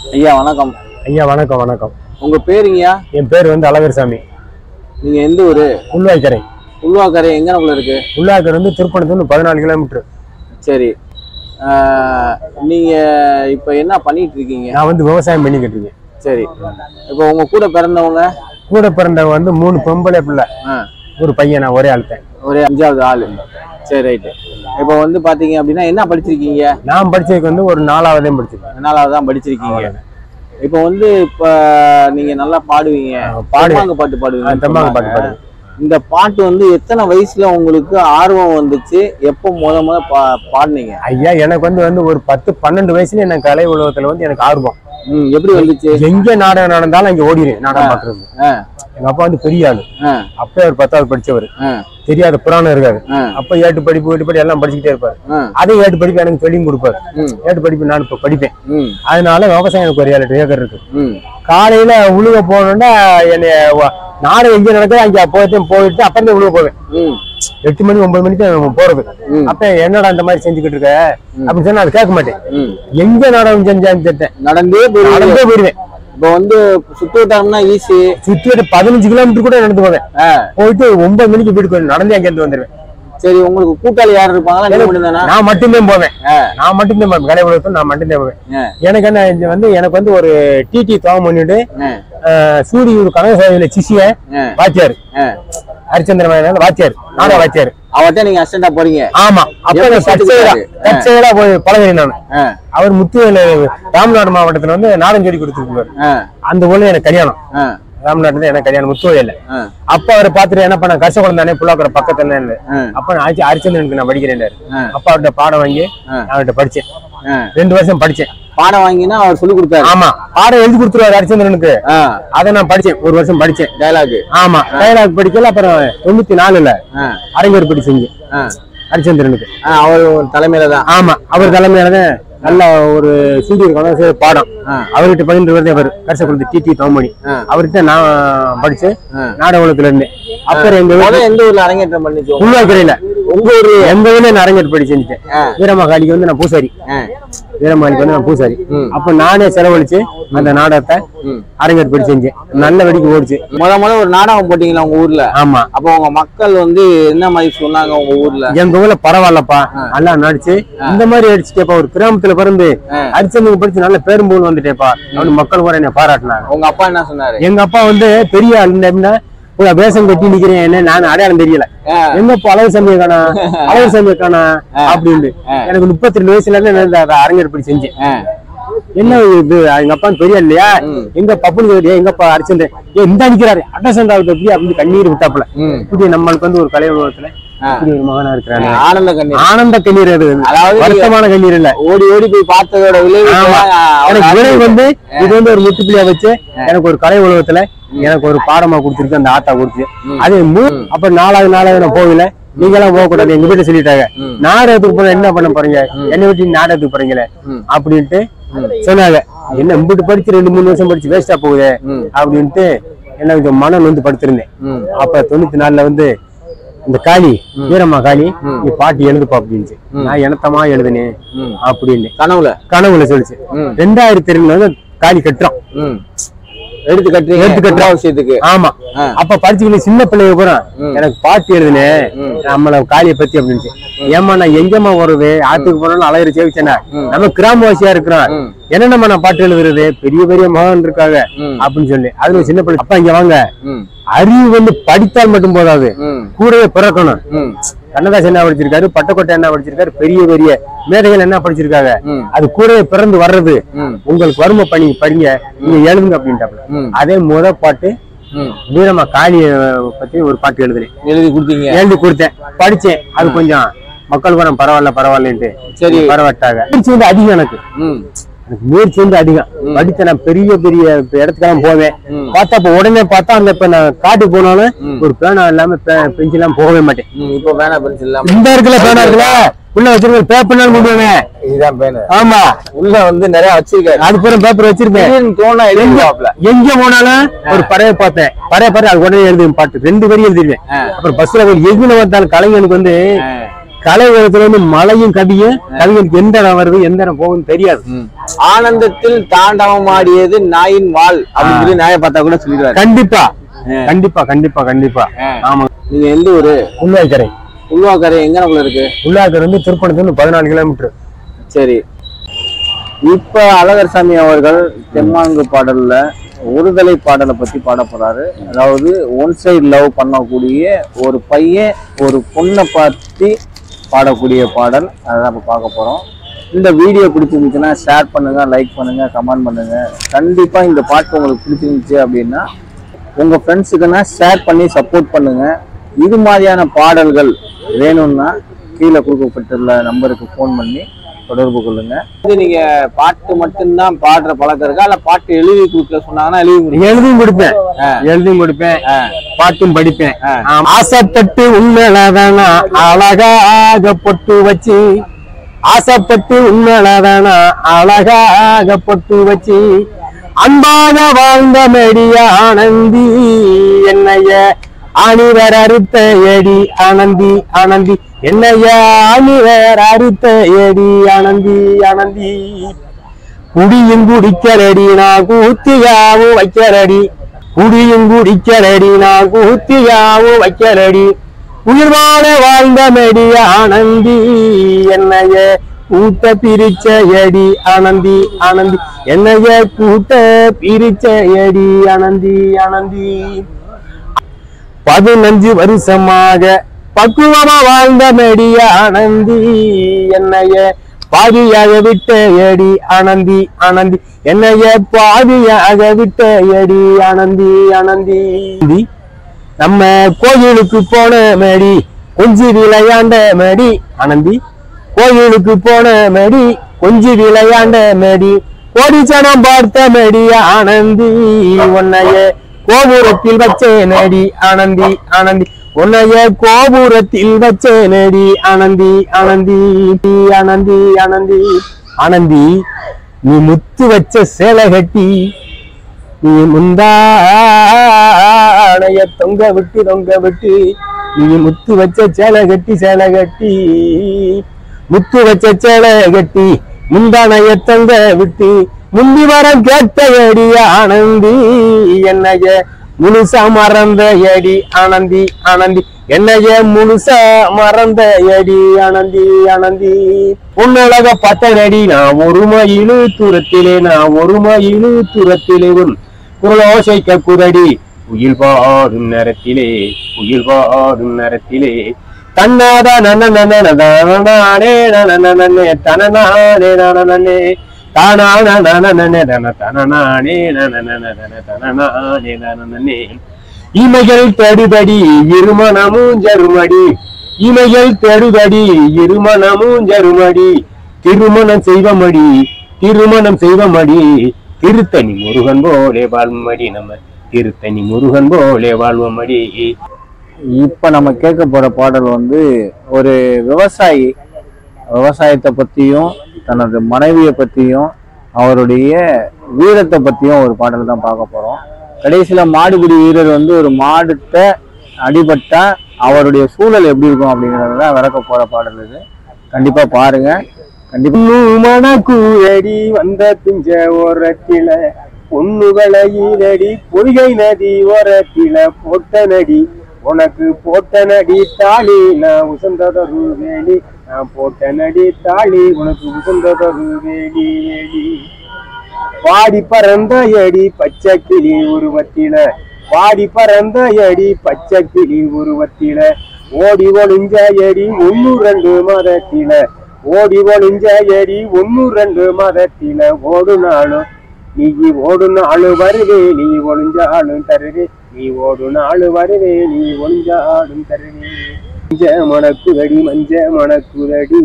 ஐயா வணக்கம் ஐயா வணக்கம் வணக்கம் உங்க பேருங்கய்யா என் பேர் வந்து அழகர்சாமி நீங்க எந்த ஊரு உள்வாய்க்கரை உள்வாக்கரை எங்கனக்குள்ள இருக்கு உள்வாய்க்கரை வந்து திருப்பணத்துலேருந்து பதினாலு கிலோமீட்டர் சரி ஆஹ், நீங்க இப்ப என்ன பண்ணிட்டு இருக்கீங்க நான் வந்து விவசாயம் பண்ணிக்கிட்டு இருக்கேன் சரி இப்போ உங்க கூட பிறந்தவங்க கூட பிறந்தவங்க வந்து மூணு பொம்பளை பிள்ளை ஆ, ஒரு பையன் நான் ஒரே ஆள்தேன் ஒரு அஞ்சாவது ஆளு சரி ரைட்டு இப்போ வந்து பாத்தீங்க அப்படின்னா என்ன படிச்சிருக்கீங்க நான் படிச்சதுக்கு வந்து ஒரு நாலாவதையும் படிச்சிருக்கேன் நாலாவது தான் படிச்சிருக்கீங்க இப்போ வந்து இப்ப நீங்க நல்லா பாடுவீங்க பாடு தெம்மாங்கு பாட்டு பாடுவீங்க தெம்மாங்க பாட்டு பாடு இந்த பாட்டு வந்து எத்தனை வயசுல உங்களுக்கு ஆர்வம் வந்துச்சு எப்போ முத முத பா பாடுனீங்க ஐயா எனக்கு வந்து வந்து ஒரு பத்து பன்னெண்டு வயசுல எனக்கு கலை உலகத்துல வந்து எனக்கு ஆர்வம் ம் எப்படி வந்துச்சு எங்க நாடகம் நடந்தாலும் அங்க ஓடிடுவேன் நாடகம் பாக்குறது ஆ, எங்க அப்பா வந்து பெரிய ஆளு ஆ, அப்பே அவர் பத்தாவது படிச்சவர் ஆ, தெரியாத புராணம் இருக்காரு ஆ, அப்ப ஏட்டு படிப்பு வீட்டு படி எல்லாம் படிச்சுக்கிட்டே இருப்பாரு ஆ, அதே ஏட்டு படிப்பு எனக்கு சொல்லியும் கொடுப்பாரு ம், ஏட்டு படிப்பு நான் இப்ப படிப்பேன் ம், அதனால விவசாயம் எனக்கு ஒரு ஏழு எட்டு ஏக்கர் இருக்கு ம், காலையில உழுக போகணும்னா என்னை வ- நாடு எங்க நடக்குது அங்க போயிட்டு போயிட்டு அப்புறம் தான் உழுக போவேன் ம், எட்டு மணி ஒன்பது மணிக்கு தான் போறது ம். அப்ப என்னடா இந்த மாதிரி செஞ்சுக்கிட்டு இருக்க அப்படின்னு சொன்னா அது கேட்க மாட்டேன் ம். எங்க நாடகம் செஞ்சான்னு கேட்டேன் நடந்தே போயிருவீங்க நடந்தே போயிடுவேன் இப்போ வந்து சுத்து வட்டாரம்னா ஈஸி சுத்தி ஒரு பதினஞ்சு கிலோமீட்டர் கூட நடந்து போவேன் போயிட்டு ஒன்பது மணிக்கு வீட்டுக்கு வந்து நடந்து அங்க இருந்து வந்துருவேன் சரி உங்களுக்கு கூட்டாளி யார் இருப்பாங்களா நீங்க மட்டும்தானா நான் மட்டும்தான் போவேன் ஆ. நான் மட்டும்தான் போவேன் கலை உலகத்தில் நான் மட்டும்தான் போவேன் ஆ. எனக்கு என்ன இது வந்து எனக்கு வந்து ஒரு டிடி தோகம் பண்ணிட்டு ஆ, சூரிய கனகசாமியில சிஷிய ஆ, வாத்தியார் ஆ. ஹரிச்சந்திரன் வாத்தியார் நாடக வாத்தியார் அவர்ட்ட நீங்க அசிஸ்டண்டா போறீங்க ஆமா அப்ப எப்படி நான் தற்செயலா கத்துக்கிட்டாரு? தற்செயலா போய் பழகிறேன் நான் ஆ, அவர் முத்துவேலு ராமநாடு மாவட்டத்துல வந்து நாடகம் சொல்லி கொடுத்துருப்பாரு ஆ, அந்த ஊர்ல எனக்கு கல்யாணம் ஆ, ராமநாட்டுல எனக்கு கல்யாணம் முத்துவேல ஆ, அப்ப அவர் பாத்துட்டு என்ன பண்ண கர்ஷ குழந்தானே புள்ளாக்குற பக்கத்துல ஆ, அப்ப நான் ஆச்சு ஹரிச்சந்திரனுக்கு நான் படிக்கிறேன் ஆ. அப்ப அவர்கிட்ட பாடம் வாங்கி ஆ. நான் அவர்கிட்ட படிச்சேன் ஆ. ரெண்டு வருஷம் படிச்சேன் பாடம் வாங்கினா அவர் சொல்லி கொடுத்தாரு ஆமா பாடம் எழுதி கொடுத்துருவாரு ஹரிச்சந்திரனுக்கு ஆ, அதை நான் படிச்சேன் ஒரு வருஷம் படிச்சேன் டயலாக் ஆமா டைலாக் படிக்கல அப்புறம் தொண்ணூத்தி நாலுல ஆ, அரங்கேற் படி செஞ்சு ஆ, ஹரிச்சந்திரனுக்கு ஆ, அவர் தலைமையில தான் ஆமா அவர் தலைமையில தான் நல்ல ஒரு சூரிய கணக்கு பாடம் ஆ. அவர்கிட்ட பயின்று வரதே அவர் கரிச கொடுத்து டிடி தோமணி ஆ. அவர்கிட்ட நான் படிச்சு ஆ. நாடகத்துல இருந்தேன் அப்புறம் எங்க வீட்டு முதல்ல எந்த ஊர்ல அரங்கேற்றம் பண்ணிச்சு உள்வாய்க்கரையில உங்க ஊரு எங்க ஊர்ல நான் அரங்கேற்று படி செஞ்சுட்டேன் ஆ. வீரமகாளிக்கு வந்து நான் பூசாரி ஆ, வீரமகாளிக்கு வந்து நான் பூசாரி ம். அப்ப நானே செலவழிச்சு அந்த நாடகத்தை ம். அரங்கேற்று படி செஞ்சேன் நல்ல வெடிக்கு ஓடிச்சு முத முத ஒரு நாடகம் போட்டீங்களா உங்க ஊர்ல ஆமா அப்போ உங்க மக்கள் வந்து என்ன மாதிரி சொன்னாங்க உங்க ஊர்ல எங்க ஊர்ல பரவாயில்லப்பா நல்லா நடிச்சு இந்த மாதிரி அடிச்சுட்டேப்பா ஒரு கிராமத்துல பிறந்து ஆ. அரிச்சந்திரன் படிச்சு நல்ல பேரும்பூல் வந்துட்டேப்பா அவனு மக்கள் கூட என்ன பாராட்டினாங்க உங்க அப்பா என்ன சொன்னாரு எங்க அப்பா வந்து பெரிய ஆள் எப்படின்னா ஒரு வேஷம் கட்டி நிக்கிறேன் என்ன நான் அடையாளம் தெரியல ஆ, எங்க அப்பா அளவு சமயம் காணா அளவு சமயம் காணா அப்படின்னு ஆ. எனக்கு முப்பத்தி ரெண்டு வயசுல இருந்து நான் இந்த அரங்கேற்படி செஞ்சேன் ஆ, என்ன இது எங்க அப்பா பெரிய இல்லையா ம். எங்க பப்புனு கேட்டியா எங்க அப்பா அரிச்சந்திரன் ஏ இந்த அடிக்கிறாரு அட்டசந்தாவுக்கு எப்படி அப்படின்னு கண்ணீர் விட்டாப்புல ம், இப்படி நம்மளுக்கு வந்து ஒரு கலை உலகத்துல ஆ. இப்படி ஒரு மகனா இருக்கிறானே ஆனந்த கண்ணீர் ஆனந்த கண்ணீர் அது அதாவது வருத்தமான கண்ணீர் இல்ல ஓடி ஓடி போய் பார்த்ததோட விளைவு ஆமா. எனக்கு விலை வந்து இது வந்து ஒரு முட்டுப்புள்ளியா வச்சு எனக்கு ஒரு கலை உலகத்துல எனக்கு ஒரு பாடமா கொடுத்துருக்கு அந்த ஆத்தா கொடுத்து ம். அது மூ- அப்ப நாலாவது நாளாவது நான் போகல நீங்க எல்லாம் போக கூடாது எங்க வீட்டுல சொல்லிட்டாங்க ம். நாடகத்துக்கு போன என்ன பண்ண போறீங்க என்னை விட்டு நாடகத்துக்கு போறீங்களே ம். அப்படின்ட்டு சொன்னாங்க என்ன இம்பிட்டு படிச்சு ரெண்டு மூணு வருஷம் படிச்சு வேஸ்டா போகுது ம். அப்படின்ட்டு என்ன கொஞ்சம் மனம் வந்து படுத்திருந்தேன் ம், அப்ப தொண்ணூத்தி நாலுல வந்து இந்த காளி வீரம்மா காளி நீ பாட்டு எழுதுப்பா அப்படின்ச்சு நான் எனத்தமா எழுதுனேன் ம். அப்படின்னு கனவுல கனவுல சொல்லிச்சு ம். ரெண்டாயிரத்தி ரெண்டுல வந்து காளி கட்டுறோம் ம். எடுத்து கட்டுறீங்க எடுத்து கட்டுறோம். விஷயத்துக்கு ஆமா ஆ. அப்ப படிச்சுக்கிட்டு சின்ன பிள்ளைங்க கூட ம். எனக்கு பாட்டு எழுதுனேன் ம். நம்மள காளிய பத்தி அப்படின்னு ஏமா நான் எங்கம்மா வருது ஆத்துக்கு போனாலும் அழகிற சேவிச்சேனா ம். நம்ம கிராமவாசியா இருக்கிறோம் ம். என்னென்னமா நான் பாட்டு எழுதுறது பெரிய பெரிய மகன் இருக்காங்க ம். அப்படின்னு சொல்லி அதுல ஒரு சின்ன பிள்ளை அப்பா இங்க வாங்க ம், அறிவு வந்து படித்தால் மட்டும் போதாது ம், கூடவே பிறக்கணும் ம், கண்ணதாசன் என்ன படிச்சிருக்காரு பட்டக்கோட்டை என்ன படிச்சிருக்காரு பெரிய பெரிய மேதைகள் என்ன படிச்சிருக்காங்க ம், அது கூடவே பிறந்து வர்றது ம், உங்களுக்கு வறுமை பண்ணி படிங்க நீங்க எழுதுங்க அப்படின்ட்டாப்ல ம், அதே முத பாட்டு ம். வீரமா காளிய பத்தி ஒரு பாட்டு எழுதுனேன் எழுதி கொடுத்தீங்க எழுதி கொடுத்தேன் படிச்சேன் அது கொஞ்சம் மக்கள் கூட பரவாயில்ல பரவாயில்லன்ட்டு சரி. பரவாட்டாங்க முயற்சி வந்து அதிகம் எனக்கு ம், எனக்கு முயற்சி வந்து அதிகம் படித்த நான் பெரிய பெரிய இடத்துக்கெல்லாம் போவேன் ம். பார்த்தா இப்ப உடனே பார்த்தா அந்த இப்ப நான் காட்டுக்கு போனாலும் ம். ஒரு பேனா இல்லாம பெஞ்சு எல்லாம் போகவே மாட்டேன் ம், இப்போ வேணா பென்சில் இல்லாம இந்த இருக்குல்ல பேனா இருக்குல்ல உள்ள வச்சிருக்க பேப்பர்னாலும் கொண்டு வருவேன் இதுதான் பேனு ஆமா உள்ள வந்து நிறைய வச்சிருக்காரு அது பூரா பேப்பர் வச்சிருப்பேன் திடீர்னு தோணா எழுதுவாப்ல எங்க போனாலும் ஒரு பறைய பார்த்தேன் பறைய பார்த்து அது உடனே எழுதுவேன் பாட்டு ரெண்டு வரி எழுதிடுவேன் ஆ. அப்புறம் பஸ்ல போய் எதுல வந்தாலும் கலைஞனுக்கு வந்து கலை உலகத்துல வந்து மலையும் கவியும் கவிஞனுக்கு எந்த இடம் வருது எந்த இடம் போகுதுன்னு தெரியாது ஆனந்தத்தில் தாண்டவம் ஆடியது நாயின் வால் அப்படின்னு சொல்லி நாயை பார்த்தா கூட சொல்லிடுவாரு கண்டிப்பா கண்டிப்பா கண்டிப்பா கண்டிப்பா ஆமா நீங்க எந்த ஊரு உள்வாய்க்கரை உள்வாக்கரை எங்கனக்குள்ள இருக்கு உள்வாய்க்கரை வந்து திருப்பணத்துல பதினாலு கிலோமீட்டர் சரி இப்ப அழகர் சாமி அவர்கள் தெம்மாங்கு பாடல்ல ஒருதலை பாடலை பத்தி பாட போறாரு அதாவது ஒன் சைடு லவ் பண்ணக்கூடிய ஒரு பையன் ஒரு பொண்ணை பத்தி பாடக்கூடிய பாடல் அதான் இப்ப பார்க்க போறோம் இந்த வீடியோ பிடிச்சிருந்துச்சுன்னா ஷேர் பண்ணுங்க லைக் பண்ணுங்க கமெண்ட் பண்ணுங்க கண்டிப்பா இந்த பாட்டு உங்களுக்கு பிடிச்சிருந்துச்சு அப்படின்னா உங்க ஃப்ரெண்ட்ஸுக்குன்னா ஷேர் பண்ணி சப்போர்ட் பண்ணுங்க இது மாதிரியான பாடல்கள் வேணும்னா கீழே கொடுக்கப்பட்டுள்ள நம்பருக்கு ஃபோன் பண்ணி தொடர்பு கொள்ளுங்க இது நீங்க பாட்டு மட்டும்தான் பாடுற பழக்கம் இருக்கா இல்ல பாட்டு எழுதி கொடுக்க சொன்னாங்கன்னா எழுதி கொடுங்க எழுதியும் கொடுப்பேன் எழுதியும் கொடுப்பேன் பாட்டும் படிப்பேன் ஆமா. ஆசைப்பட்டு உண்மையிலதானா அழகாக பொட்டு வச்சு ஆசைப்பட்டு உண்மையிலதானா அழகாக பொட்டு வச்சு அன்பாக வாழ்ந்த மெடிய ஆனந்தி என்னைய அணிவர் அறுத்த எடி ஆனந்தி ஆனந்தி என்னைய அணிவர் அறுத்த எடி ஆனந்தி ஆனந்தி குடியும் குடிக்கலடி நான் கூத்தியாவும் வைக்கலடி குடியும் குடிக்கலடி நான் கூத்தியாவும் வைக்கலடி உயிர் வாழ வாழ்ந்த மெடி ஆனந்தி என்னைய கூட்ட பிரிச்ச எடி ஆனந்தி ஆனந்தி என்னைய கூட்ட பிரிச்ச எடி ஆனந்தி ஆனந்தி பதினஞ்சு வருஷமாக பக்குவமா வாழ்ந்த மெடிய ஆனந்தி என்னைய பாதியாக விட்ட எடி ஆனந்தி ஆனந்தி என்னைய பாதியாக விட்ட எடி ஆனந்தி ஆனந்தி நம்ம கோயிலுக்கு போன மேடி கொஞ்சி விளையாண்ட மேடி ஆனந்தி கோயிலுக்கு போன மேடி கொஞ்சி விளையாண்ட மேடி கோடிச்சனம் பார்த்த மேடிய ஆனந்தி உன்னைய கோபுரத்தில் வச்சே நேடி ஆனந்தி ஆனந்தி உன்னைய கோபுரத்தில் வச்சே நேடி ஆனந்தி ஆனந்தி ஆனந்தி ஆனந்தி ஆனந்தி நீ முத்து வச்ச சேலை கட்டி நீ முந்தானைய தொங்க விட்டு தொங்க விட்டு நீ முத்து வச்ச சேலை கட்டி சேலை கட்டி முத்து வச்ச சேலை கட்டி முந்தானைய தொங்க விட்டு முந்தி வரம் கேட்ட எடி ஆனந்தி என்னைய முழுசா மறந்த எடி ஆனந்தி ஆனந்தி என்னைய முழுசா மறந்த எடி ஆனந்தி ஆனந்தி உன்னழக பத்தனடி நான் ஒரு மயிலு தூரத்திலே நான் ஒரு மயிலு தூரத்திலே உன் குரலோசைக்க குதடி உயில் பாடும் நேரத்திலே உயில் பாடும் நேரத்திலே தன்னாத நனே நனே தனநானே நனே தானான நனனே தன தனநானே தனநானே நனனே இமைகள் தேடுதடி இருமணமும் ஜருமடி இமைகள் தேடுதடி இருமணமும் ஜருமடி திருமணம் செய்வமடி திருமணம் செய்வமடி திருத்தணி முருகன் போலே வாழ்மடி நம்ம திருத்தணி முருகன் போலே வாழ்வமடி இப்ப நம்ம கேட்க போற பாடல் வந்து ஒரு விவசாயி விவசாயத்தை பத்தியும் தனது மனைவியை பத்தியும் அவருடைய வீரத்தை பத்தியும் ஒரு பாடல் தான் பார்க்க போறோம் கடைசியில மாடுபிடி வீரர் வந்து ஒரு மாடுட்ட அடிபட்டா அவருடைய சூழல் எப்படி இருக்கும் அப்படிங்கறது தான் விளக்க போற பாடல் இது கண்டிப்பா பாருங்க கண்டிப்பா மணக்கூரடி வந்த பிஞ்ச ஓரத்தில பொண்ணுகளை ஈரடி பொய்கை நதி ஓரத்தில போட்ட நடி உனக்கு போட்ட நடி தாலி நான் உசந்ததொரு வேலி நான் போட்ட நடி தாலி உனக்கு உசந்ததொரு வேலி வேலி பாடி பறந்த எடி பச்சை கிளி உருவத்தில பாடி பறந்த எடி பச்சை கிளி உருவத்தில ஓடி ஒளிஞ்ச எடி ஒன்னு ரெண்டு மதத்தில ஓடி ஒளிஞ்ச எடி ஒன்னு ரெண்டு மதத்தில ஓடு நாளும் நீ ஓடு நாளு வருவே நீ ஒளிஞ்சாலும் தருவே நீ ஓடு நாளு வருவே நீ ஒளிஞ்சாலும் தருவே மஞ்ச மணக்குதடி மஞ்ச மணக்குதடி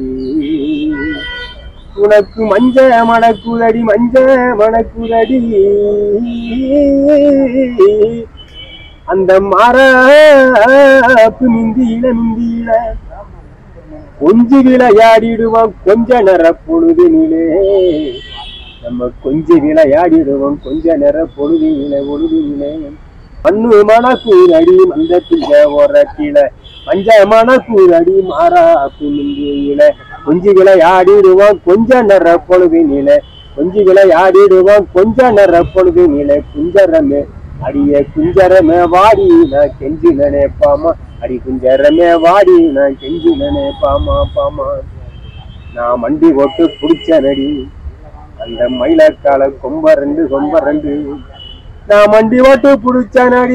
உனக்கு மஞ்ச மணக்குதடி மஞ்ச மணக்குதடி அந்த மரப்பு மிந்தியில மிந்தியில கொஞ்சி விளையாடிடுவோம் கொஞ்ச நேர பொழுதினிலே நம்ம கொஞ்சி விளையாடிடுவோம் கொஞ்ச நேர பொழுதினிலே பொழுதினிலே மண்ணு மணக்கூரடி மந்த பிஞ்ச ஓரத்தில மஞ்ச மணக்கூரடி மாறா குமிந்தியில குஞ்சுகளை ஆடிடுவான் கொஞ்ச நேர பொழுதினில குஞ்சுகளை ஆடிடுவான் கொஞ்ச நேர பொழுதினில குஞ்சரமே அடிய குஞ்சரமே வாடி நான் கெஞ்சி நினைப்பாமா அடி குஞ்சரமே வாடி நான் கெஞ்சி நினைப்பாமா பாமா நான் மண்டி போட்டு புடிச்ச நடி அந்த மயிலக்கால கொம்ப ரெண்டு கொம்ப ரெண்டு நான் மண்டி ஓட்டு புடிச்ச நடி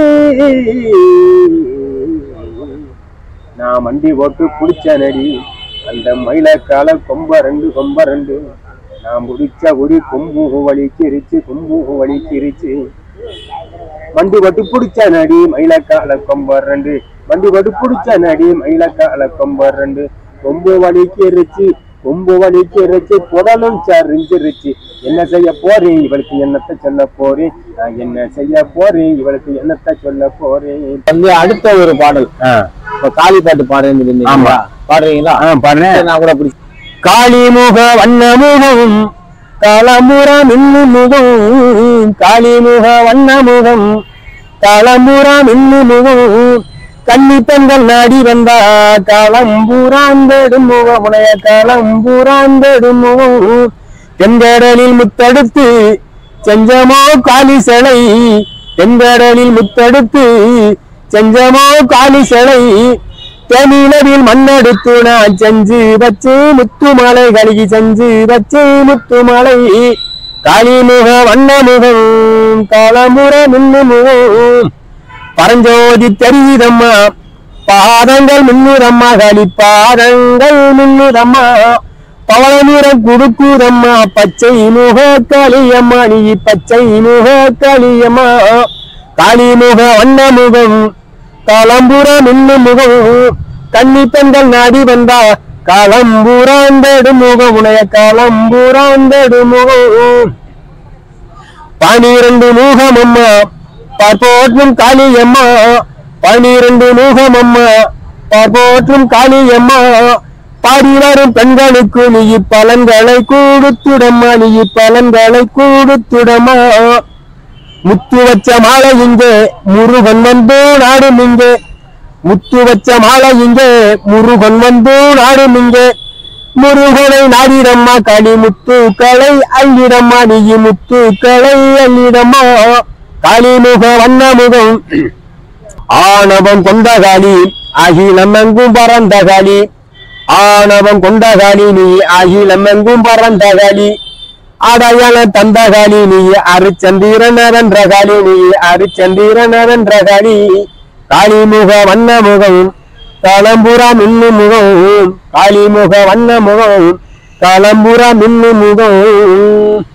நான் மண்டி ஓட்டு புடிச்ச நடி அந்த மயிலக்கால கொம்ப ரெண்டு கொம்ப ரெண்டு நான் முடிச்ச குடி கொம்பு வலிக்கிருச்சு கொம்பு வலிக்கிருச்சு மண்டி பட்டு புடிச்ச நடி மயிலக்கால கொம்ப ரெண்டு மண்டி பட்டு புடிச்ச நடி மயிலக்கால கொம்ப ரெண்டு கொம்பு வலிக்கிருச்சு கொம்பு வலிக்கிருச்சு குடலும் சரிஞ்சிருச்சு என்ன செய்ய போறேன் இவளுக்கு என்னத்தை சொல்ல போறேன் நான் என்ன செய்ய போறேன் இவளுக்கு என்னத்தை சொல்ல போறேன் வந்து அடுத்த ஒரு பாடல் இப்ப காளி பாட்டு பாடுறேன்னு ஆமா. பாடுறீங்களா பாருங்க சரி, நான் கூட பிடி காளிமுக வண்ணமுகம் காலமுற மின்னு முகம் காளிமுக வண்ணமுகம் காலமுற மின்னு முகம் கன்னி பெண்கள் நாடி வந்தா காலம்பூராந்தெடும் முகமுனைய காலம்பூராந்தெடும் முகம் தென்கடலில் முத்தெடுத்து செஞ்சமோ காளி சிலை தென்கடலில் முத்தெடுத்து செஞ்சமோ காளி சிலை தேனிலவில் மண்ணெடுத்து நான் செஞ்சு வச்சு முத்துமலை கழுகி செஞ்சு வச்சு முத்துமலை காளிமுக வண்ணமுகம் காலமுற மின்னு முகம் பரஞ்சோதி தெரியுதம்மா பாதங்கள் மின்னுதம்மா களி பாதங்கள் மின்னுதம்மா பவள நிறம் குடுக்குதம்மா பச்சை முக காளியம்மா நீ பச்சை முக காளியம்மா காளிமுக வண்ணமுகம் காலம்புற மின்னு முகம் கன்னி பெண்கள் நாடி வந்தா காலம்பூராந்தடு முகம் உனைய காலம்பூராந்தடு முகம் பனிரெண்டு முகம் அம்மா பார்ப்போற்றும் காளியம்மா பனிரெண்டு முகம் அம்மா பார்ப்போற்றும் காளியம்மா பாடி வரும் பெண்களுக்கு நீ பலன்களை கூடுத்துடம்மா நீ பலன்களை கூடுத்துடம்மா முத்து வச்ச மாலை இங்கே முருகன் வந்து நாடும் இங்கே முத்து வச்ச மாலை இங்கே முருகன் வந்து நாடும் இங்கே முருகனை நாடிடம்மா களி முத்துக்களை அள்ளிடம்மா நீ முத்துக்களை அள்ளிடம்மா காளிமுக வண்ணமுகம் ஆணவம் கொண்ட காளி அகிலம் எங்கும் பறந்த காளி ஆணவம் கொண்ட காளி நீ அகிலம் எங்கும் பறந்த காளி அடையாள தந்த காளி நீ அரிச்சந்திரனரன்ற காளி நீ அரிச்சந்திரனரன்ற காளி காளிமுக வண்ணமுகம் காலம்புரா மின்னு முகம் காளிமுக வண்ணமுகம் காலம்புரா மின்னு முகம்